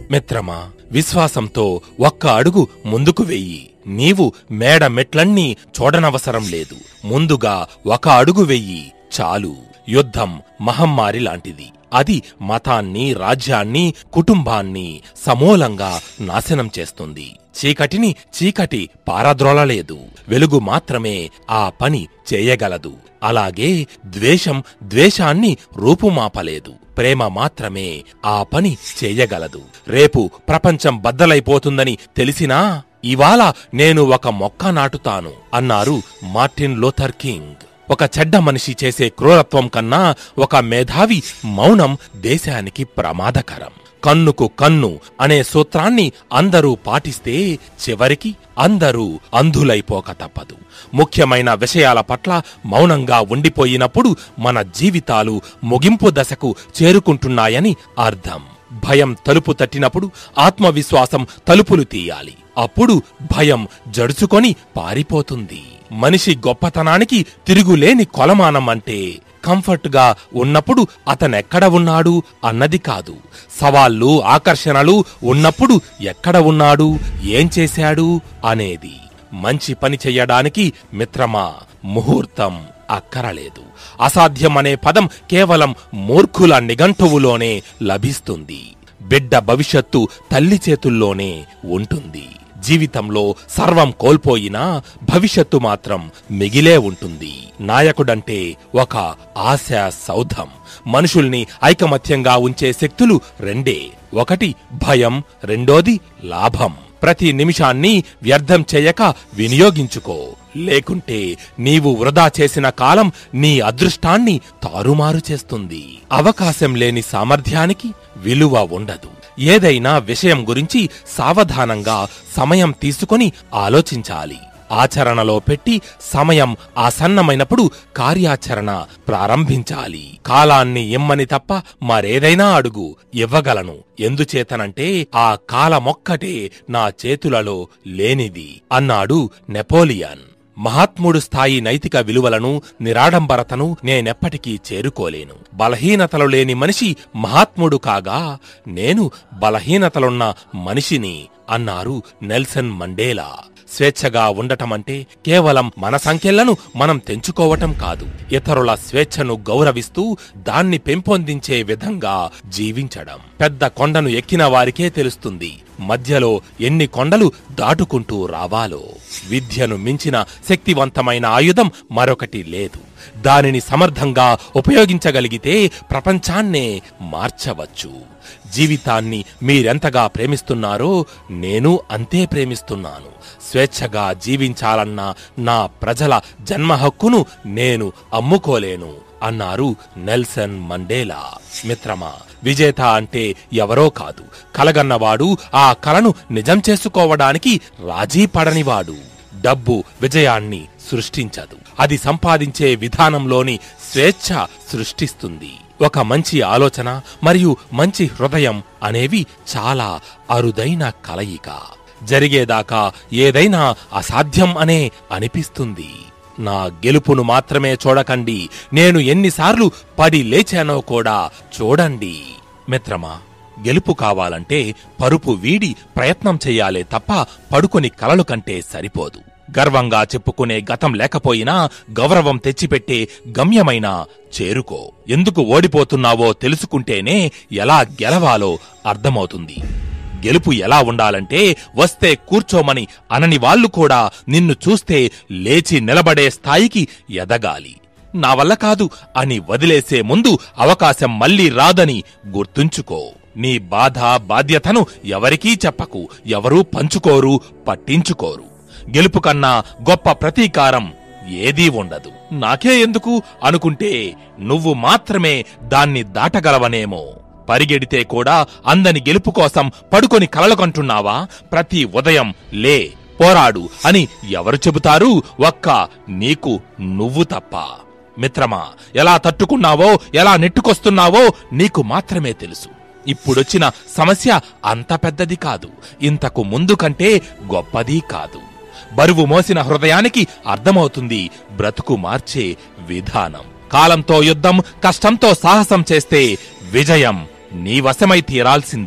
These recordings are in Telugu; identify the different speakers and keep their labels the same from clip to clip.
Speaker 1: మిత్రమా విశ్వాసంతో ఒక్క అడుగు ముందుకు వెయ్యి నీవు మేడ మెట్లన్నీ చూడనవసరం లేదు ముందుగా ఒక అడుగు వెయ్యి చాలు యుద్ధం మహమ్మారి లాంటిది అది మతాన్ని రాజ్యాన్ని కుటుంబాన్ని సమూలంగా నాశనం చేస్తుంది చీకటిని చీకటి పారద్రోలలేదు వెలుగు మాత్రమే ఆ పని చేయగలదు అలాగే ద్వేషం ద్వేషాన్ని రూపుమాపలేదు ప్రేమ మాత్రమే ఆ పని చేయగలదు రేపు ప్రపంచం బద్దలైపోతుందని తెలిసినా ఇవాళ నేను ఒక మొక్క నాటుతాను అన్నారు మార్టిన్ లూథర్ కింగ్ ఒక చెడ్డ మనిషి చేసే క్రూరత్వం కన్నా ఒక మేధావి మౌనం దేశానికి ప్రమాదకరం కన్నుకు కన్ను అనే సూత్రాన్ని అందరూ పాటిస్తే చివరికి అందరూ అంధులైపోక తప్పదు ముఖ్యమైన విషయాల పట్ల మౌనంగా ఉండిపోయినప్పుడు మన జీవితాలు ముగింపు దశకు చేరుకుంటున్నాయని అర్థం భయం తలుపు తట్టినప్పుడు ఆత్మవిశ్వాసం తలుపులు తీయాలి అప్పుడు భయం జడుచుకొని పారిపోతుంది మనిషి గొప్పతనానికి తిరుగులేని కొలమానం అంటే కంఫర్ట్ గా ఉన్నప్పుడు అతనెక్కడ ఉన్నాడు అన్నది కాదు సవాళ్లు ఆకర్షణలు ఉన్నప్పుడు ఎక్కడ ఉన్నాడు ఏం చేశాడు అనేది మంచి పని చెయ్యడానికి మిత్రమా ముహూర్తం అక్కరలేదు అసాధ్యం అనే పదం కేవలం మూర్ఖుల నిఘంటువులోనే లభిస్తుంది బిడ్డ భవిష్యత్తు తల్లి చేతుల్లోనే ఉంటుంది జీవితంలో సర్వం కోల్పోయినా భవిష్యత్తు మాత్రం మిగిలే ఉంటుంది నాయకుడంటే ఒక ఆశా సౌధం మనుషుల్ని ఐకమత్యంగా ఉంచే శక్తులు రెండే ఒకటి భయం రెండోది లాభం ప్రతి నిమిషాన్ని వ్యర్థం చేయక వినియోగించుకో లేకుంటే నీవు వృధా చేసిన కాలం నీ అదృష్టాన్ని తారుమారు చేస్తుంది అవకాశం లేని సామర్థ్యానికి విలువ ఉండదు ఏదైనా విషయం గురించి సావధానంగా సమయం తీసుకొని ఆలోచించాలి ఆచరణలో పెట్టి సమయం ఆసన్నమైనప్పుడు కార్యాచరణ ప్రారంభించాలి కాలాన్ని ఇమ్మని తప్ప మరేదైనా అడుగు ఇవ్వగలను ఎందుచేతనంటే ఆ కాలమొక్కటే నా చేతులలో లేనిది అన్నాడు నెపోలియన్ మహాత్ముడు స్థాయి నైతిక విలువలను నిరాడంబరతను నేనెప్పటికీ చేరుకోలేను బలహీనతలు లేని మనిషి మహాత్ముడు కాగా నేను బలహీనతలున్న మనిషిని అన్నారు నెల్సన్ మండేలా స్వేచ్ఛగా ఉండటమంటే కేవలం మన సంఖ్యలను మనం తెంచుకోవటం కాదు ఇతరుల స్వేచ్ఛను గౌరవిస్తూ దాన్ని పెంపొందించే విధంగా జీవించడం పెద్ద కొండను ఎక్కిన వారికే తెలుస్తుంది మధ్యలో ఎన్ని కొండలు దాటుకుంటూ రావాలో విద్యను మించిన శక్తివంతమైన ఆయుధం మరొకటి లేదు దానిని సమర్థంగా ఉపయోగించగలిగితే ప్రపంచాన్నే మార్చవచ్చు జీవితాన్ని మీరెంతగా ప్రేమిస్తున్నారో నేను అంతే ప్రేమిస్తున్నాను స్వేచ్ఛగా జీవించాలన్న నా ప్రజల జన్మ హక్కును నేను అమ్ముకోలేను అన్నారు నెల్సన్ మండేలా మిత్రమా విజేత అంటే ఎవరో కాదు కలగన్నవాడు ఆ కలను నిజం చేసుకోవడానికి రాజీ పడనివాడు డబ్బు విజయాన్ని సృష్టించదు అది సంపాదించే విధానంలోని స్వేచ్ఛ సృష్టిస్తుంది ఒక మంచి ఆలోచన మరియు మంచి హృదయం అనేవి చాలా అరుదైన కలయిక జరిగేదాకా ఏదైనా అసాధ్యం అనే అనిపిస్తుంది నా గెలుపును మాత్రమే చూడకండి నేను ఎన్నిసార్లు పడి లేచానో కూడా చూడండి మిత్రమా గెలుపు కావాలంటే పరుపు వీడి ప్రయత్నం చెయ్యాలే తప్ప పడుకొని కలలు కంటే సరిపోదు గర్వంగా చెప్పుకునే గతం లేకపోయినా గౌరవం తెచ్చిపెట్టే గమ్యమైన చేరుకో ఎందుకు ఓడిపోతున్నావో తెలుసుకుంటేనే ఎలా గెలవాలో అర్థమవుతుంది గెలుపు ఎలా ఉండాలంటే వస్తే కూర్చోమని అనని వాళ్ళు కూడా నిన్ను చూస్తే లేచి నిలబడే స్థాయికి ఎదగాలి నా వల్ల కాదు అని వదిలేసే ముందు అవకాశం మళ్ళీ రాదని గుర్తుంచుకో నీ బాధ బాధ్యతను ఎవరికీ చెప్పకు ఎవరూ పంచుకోరు పట్టించుకోరు గెలుపు కన్నా గొప్ప ప్రతీకారం ఏదీ ఉండదు నాకే ఎందుకు అనుకుంటే నువ్వు మాత్రమే దాన్ని దాటగలవనేమో పరిగెడితే కూడా అందని గెలుపు కోసం పడుకొని కలలుకంటున్నావా ప్రతి ఉదయం లే పోరాడు అని ఎవరు చెబుతారు ఒక్క నీకు నువ్వు తప్ప మిత్రమా ఎలా తట్టుకున్నావో ఎలా నెట్టుకొస్తున్నావో నీకు మాత్రమే తెలుసు ఇప్పుడొచ్చిన సమస్య అంత పెద్దది కాదు ఇంతకు ముందు కంటే గొప్పది కాదు బరువు మోసిన హృదయానికి అర్థమవుతుంది బ్రతుకు మార్చే విధానం కాలంతో యుద్ధం కష్టంతో సాహసం చేస్తే విజయం నీ వశమై తీరాల్సిందే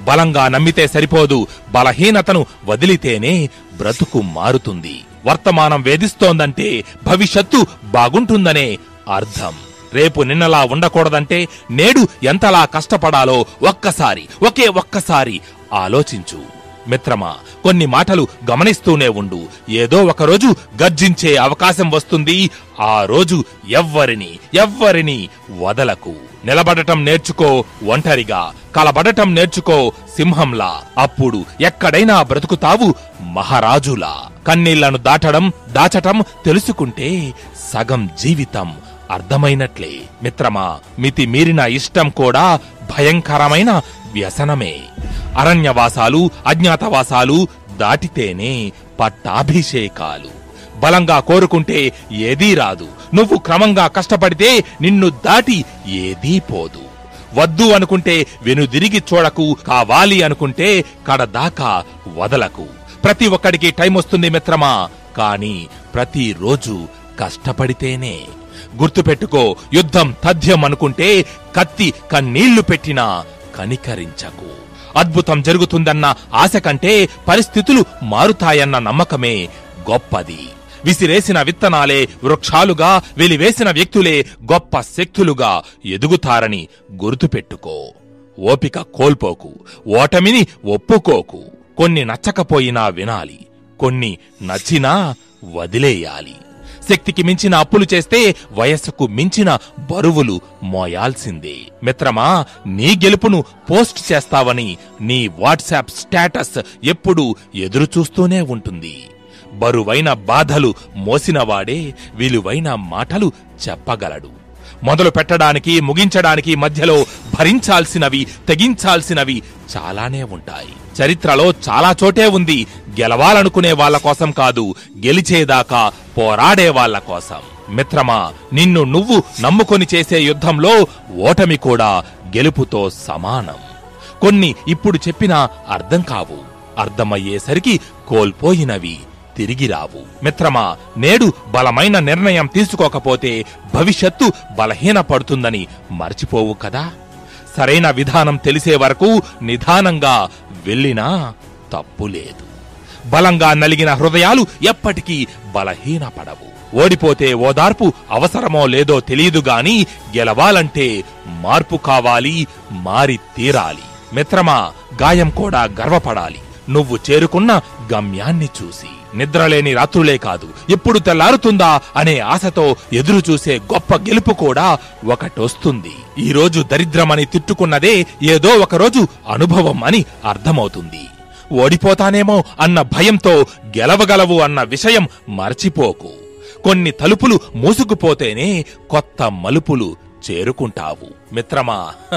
Speaker 1: బలంగా నమ్మితే సరిపోదు బలహీనతను వదిలితేనే బ్రతుకు మారుతుంది వర్తమానం వేధిస్తోందంటే భవిష్యత్తు బాగుంటుందనే అర్థం రేపు నిన్నలా ఉండకూడదంటే నేడు ఎంతలా కష్టపడాలో ఒక్కసారి ఒకే ఒక్కసారి ఆలోచించు మిత్రమా కొన్ని మాటలు గమనిస్తూనే ఉండు ఏదో ఒకరోజు గర్జించే అవకాశం వస్తుంది ఆ రోజు ఎవ్వరిని ఎవ్వరిని వదలకు నిలబడటం నేర్చుకో ఒంటరిగా కలబడటం నేర్చుకో సింహంలా అప్పుడు ఎక్కడైనా బ్రతుకుతావు మహారాజులా కన్నీళ్లను దాటడం దాచటం తెలుసుకుంటే సగం జీవితం అర్థమైనట్లే మిత్రమా మితి మీరిన ఇష్టం కూడా భయంకరమైన వ్యసనమే అరణ్యవాసాలు అజ్ఞాతవాసాలు దాటితేనే పట్టాభిషేకాలు బలంగా కోరుకుంటే ఏదీ రాదు నువ్వు క్రమంగా కష్టపడితే నిన్ను దాటి ఏదీ పోదు వద్దు అనుకుంటే వెనుదిరిగి చూడకు కావాలి అనుకుంటే కడదాకా వదలకు ప్రతి ఒక్కడికి టైం వస్తుంది మిత్రమా కానీ ప్రతిరోజు కష్టపడితేనే గుర్తుపెట్టుకో యుద్ధం తథ్యం అనుకుంటే కత్తి కన్నీళ్లు పెట్టినా కనికరించకు అద్భుతం జరుగుతుందన్న ఆశ కంటే పరిస్థితులు మారుతాయన్న నమ్మకమే గొప్పది విసిరేసిన విత్తనాలే వృక్షాలుగా వెలివేసిన వ్యక్తులే గొప్ప శక్తులుగా ఎదుగుతారని గుర్తుపెట్టుకో ఓపిక కోల్పోకు ఓటమిని ఒప్పుకోకు కొన్ని నచ్చకపోయినా వినాలి కొన్ని నచ్చినా వదిలేయాలి శక్తికి మించిన అప్పులు చేస్తే వయస్సుకు మించిన బరువులు మోయాల్సిందే మిత్రమా నీ గెలుపును పోస్ట్ చేస్తావని నీ వాట్సాప్ స్టేటస్ ఎప్పుడూ ఎదురు చూస్తూనే ఉంటుంది బరువైన బాధలు మోసినవాడే విలువైన మాటలు చెప్పగలడు మొదలు పెట్టడానికి ముగించడానికి మధ్యలో భరించాల్సినవి తెగించాల్సినవి చాలానే ఉంటాయి చరిత్రలో చాలా చోటే ఉంది గెలవాలనుకునే వాళ్ళ కోసం కాదు గెలిచేదాకా పోరాడే వాళ్ళ కోసం మిత్రమా నిన్ను నువ్వు నమ్ముకొని చేసే యుద్ధంలో ఓటమి కూడా గెలుపుతో సమానం కొన్ని ఇప్పుడు చెప్పినా అర్థం కావు అర్థమయ్యేసరికి కోల్పోయినవి తిరిగి రావు మిత్రమా నేడు బలమైన నిర్ణయం తీసుకోకపోతే భవిష్యత్తు బలహీనపడుతుందని మర్చిపోవు కదా సరైన విధానం తెలిసే వరకు నిదానంగా వెళ్ళినా తప్పు లేదు బలంగా నలిగిన హృదయాలు ఎప్పటికీ బలహీనపడవు ఓడిపోతే ఓదార్పు అవసరమో లేదో తెలియదు గాని గెలవాలంటే మార్పు కావాలి మారి తీరాలి మిత్రమా గాయం కూడా గర్వపడాలి నువ్వు చేరుకున్న గమ్యాన్ని చూసి నిద్రలేని రాత్రులే కాదు ఎప్పుడు తెల్లారుతుందా అనే ఆశతో ఎదురు చూసే గొప్ప గెలుపు కూడా ఒకటొస్తుంది ఈ రోజు దరిద్రమని తిట్టుకున్నదే ఏదో ఒకరోజు అనుభవం అని అర్థమవుతుంది ఓడిపోతానేమో అన్న భయంతో గెలవగలవు అన్న విషయం మర్చిపోకు కొన్ని తలుపులు మూసుకుపోతేనే కొత్త మలుపులు చేరుకుంటావు మిత్రమా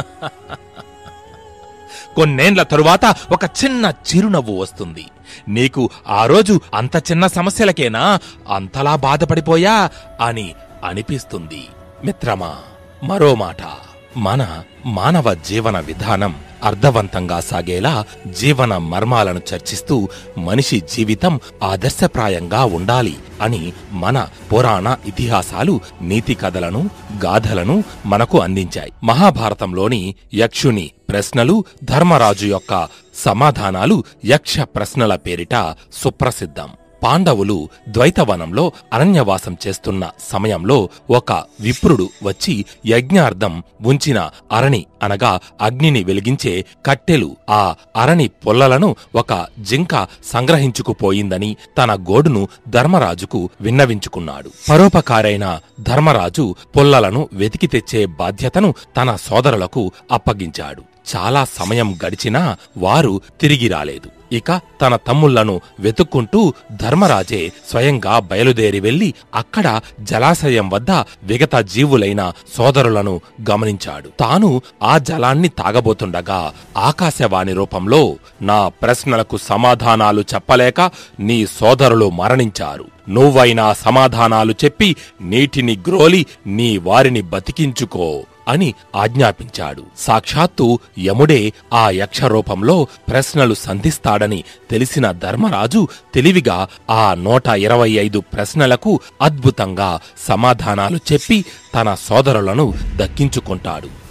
Speaker 1: కొన్నేండ్ల తరువాత ఒక చిన్న చిరునవ్వు వస్తుంది నీకు ఆ రోజు అంత చిన్న సమస్యలకేనా అంతలా బాధపడిపోయా అని అనిపిస్తుంది మిత్రమా మరో మాట మన మానవ జీవన విధానం అర్థవంతంగా సాగేలా జీవన మర్మాలను చర్చిస్తూ మనిషి జీవితం ఆదర్శప్రాయంగా ఉండాలి అని మన పురాణ ఇతిహాసాలు నీతి కథలను గాథలను మనకు అందించాయి మహాభారతంలోని యక్షుని ప్రశ్నలు ధర్మరాజు యొక్క సమాధానాలు యక్ష ప్రశ్నల పేరిట సుప్రసిద్ధం పాండవులు ద్వైతవనంలో అరణ్యవాసం చేస్తున్న సమయంలో ఒక విప్రుడు వచ్చి యజ్ఞార్థం ఉంచిన అరణి అనగా అగ్నిని వెలిగించే కట్టెలు ఆ అరణి పొల్లలను ఒక జింక సంగ్రహించుకుపోయిందని తన గోడును ధర్మరాజుకు విన్నవించుకున్నాడు పరోపకారైన ధర్మరాజు పొల్లలను వెతికి తెచ్చే బాధ్యతను తన సోదరులకు అప్పగించాడు చాలా సమయం గడిచినా వారు తిరిగి రాలేదు ఇక తన తమ్ముళ్లను వెతుక్కుంటూ ధర్మరాజే స్వయంగా బయలుదేరి వెళ్లి అక్కడ జలాశయం వద్ద విగత జీవులైన సోదరులను గమనించాడు తాను ఆ జలాన్ని తాగబోతుండగా ఆకాశవాణి రూపంలో నా ప్రశ్నలకు సమాధానాలు చెప్పలేక నీ సోదరులు మరణించారు నువ్వైనా సమాధానాలు చెప్పి నీటిని గ్రోలి నీ వారిని బతికించుకో అని ఆజ్ఞాపించాడు సాక్షాత్తు యముడే ఆ యక్ష రూపంలో ప్రశ్నలు సంధిస్తాడని తెలిసిన ధర్మరాజు తెలివిగా ఆ నూట ఇరవై ఐదు ప్రశ్నలకు అద్భుతంగా సమాధానాలు చెప్పి తన సోదరులను దక్కించుకుంటాడు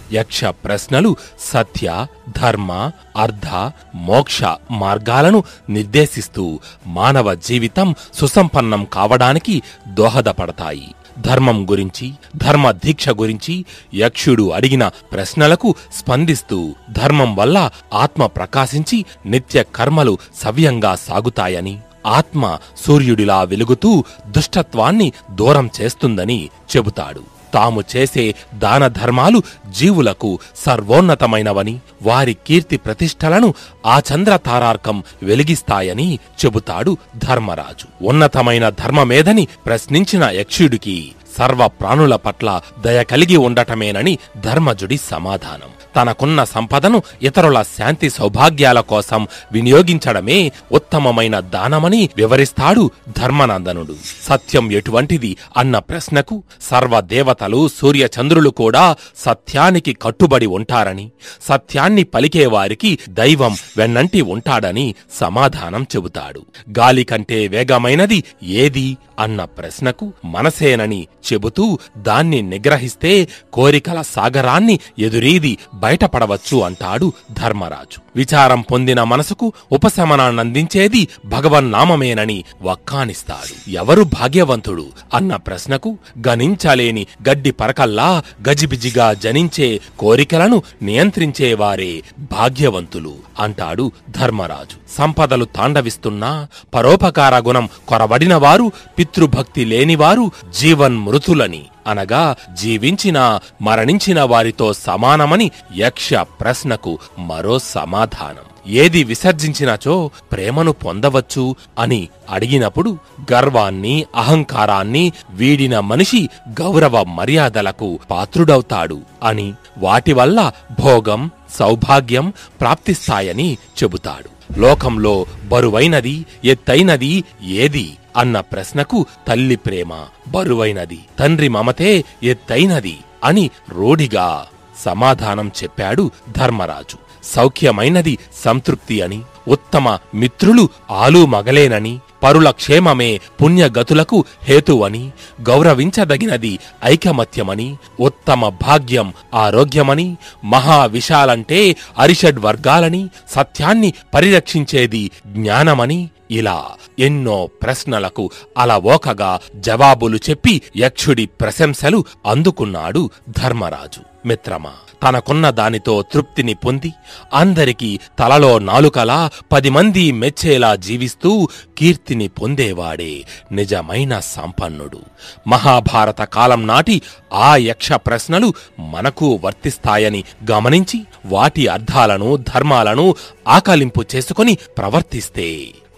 Speaker 1: యక్ష ప్రశ్నలు సత్య ధర్మ అర్ధ మోక్ష మార్గాలను నిర్దేశిస్తూ మానవ జీవితం సుసంపన్నం కావడానికి దోహదపడతాయి ధర్మం గురించి ధర్మ దీక్ష గురించి యక్షుడు అడిగిన ప్రశ్నలకు స్పందిస్తూ ధర్మం వల్ల ఆత్మ ప్రకాశించి నిత్య కర్మలు సవ్యంగా సాగుతాయని ఆత్మ సూర్యుడిలా వెలుగుతూ దుష్టత్వాన్ని దూరం చేస్తుందని చెబుతాడు తాము చేసే దాన ధర్మాలు జీవులకు సర్వోన్నతమైనవని వారి కీర్తి ప్రతిష్టలను ఆ చంద్ర తారార్కం వెలిగిస్తాయని చెబుతాడు ధర్మరాజు ఉన్నతమైన ధర్మమేదని ప్రశ్నించిన యక్షుడికి సర్వ ప్రాణుల పట్ల దయ కలిగి ఉండటమేనని ధర్మజుడి సమాధానం తనకున్న సంపదను ఇతరుల శాంతి సౌభాగ్యాల కోసం వినియోగించడమే ఉత్తమమైన దానమని వివరిస్తాడు ధర్మనందనుడు సత్యం ఎటువంటిది అన్న ప్రశ్నకు సర్వదేవతలు సూర్యచంద్రులు కూడా సత్యానికి కట్టుబడి ఉంటారని సత్యాన్ని పలికేవారికి దైవం వెన్నంటి ఉంటాడని సమాధానం చెబుతాడు గాలి కంటే వేగమైనది ఏది అన్న ప్రశ్నకు మనసేనని చెబుతూ దాన్ని నిగ్రహిస్తే కోరికల సాగరాన్ని ఎదురీది బయటపడవచ్చు అంటాడు ధర్మరాజు విచారం పొందిన మనసుకు ఉపశమనాన్నందించేది భగవన్నామమేనని వక్కానిస్తాడు ఎవరు భాగ్యవంతుడు అన్న ప్రశ్నకు గణించలేని గడ్డి పరకల్లా గజిబిజిగా జనించే కోరికలను నియంత్రించేవారే భాగ్యవంతులు అంటాడు ధర్మరాజు సంపదలు తాండవిస్తున్నా పరోపకార గుణం కొరబడిన వారు పితృభక్తి లేనివారు జీవన్మృతులని అనగా జీవించిన మరణించిన వారితో సమానమని యక్ష ప్రశ్నకు మరో సమాధానం ఏది విసర్జించినచో ప్రేమను పొందవచ్చు అని అడిగినప్పుడు గర్వాన్ని అహంకారాన్ని వీడిన మనిషి గౌరవ మర్యాదలకు పాత్రుడవుతాడు అని వాటి వల్ల భోగం సౌభాగ్యం ప్రాప్తిస్తాయని చెబుతాడు లోకంలో బరువైనది ఎత్తైనది ఏది అన్న ప్రశ్నకు తల్లి ప్రేమ బరువైనది తండ్రి మమతే ఎత్తైనది అని రూఢిగా సమాధానం చెప్పాడు ధర్మరాజు సౌఖ్యమైనది సంతృప్తి అని ఉత్తమ మిత్రులు ఆలు మగలేనని పరుల క్షేమమే పుణ్యగతులకు హేతువని గౌరవించదగినది ఐకమత్యమని ఉత్తమ భాగ్యం ఆరోగ్యమని మహావిశాలంటే అరిషడ్ వర్గాలని సత్యాన్ని పరిరక్షించేది జ్ఞానమని ఇలా ఎన్నో ప్రశ్నలకు అలవోకగా జవాబులు చెప్పి యక్షుడి ప్రశంసలు అందుకున్నాడు ధర్మరాజు మిత్రమా తనకున్న దానితో తృప్తిని పొంది అందరికీ తలలో నాలుకలా పది మంది మెచ్చేలా జీవిస్తూ కీర్తిని పొందేవాడే నిజమైన సంపన్నుడు మహాభారత కాలం నాటి ఆ యక్ష ప్రశ్నలు మనకు వర్తిస్తాయని గమనించి వాటి అర్థాలను ధర్మాలను ఆకలింపు చేసుకొని ప్రవర్తిస్తే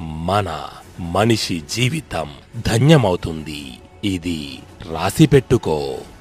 Speaker 1: మన మనిషి జీవితం ధన్యమవుతుంది ఇది రాసిపెట్టుకో